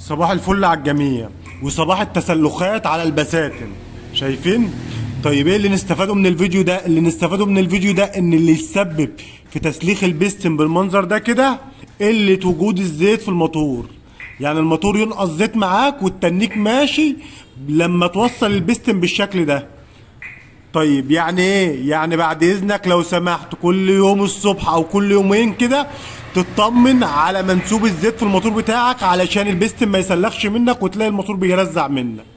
صباح الفل على الجميع وصباح التسلخات على البساتم شايفين طيب ايه اللي نستفاده من الفيديو ده اللي نستفاده من الفيديو ده ان اللي يسبب في تسليخ البستم بالمنظر ده كده قلة وجود الزيت في الموتور يعني الموتور ينقص زيت معاك والتنيك ماشي لما توصل البستم بالشكل ده طيب يعني ايه يعني بعد اذنك لو سمحت كل يوم الصبح او كل يومين كده تطمن على منسوب الزيت في الموتور بتاعك علشان البستم ما يسلخش منك وتلاقي الموتور بيرزع منك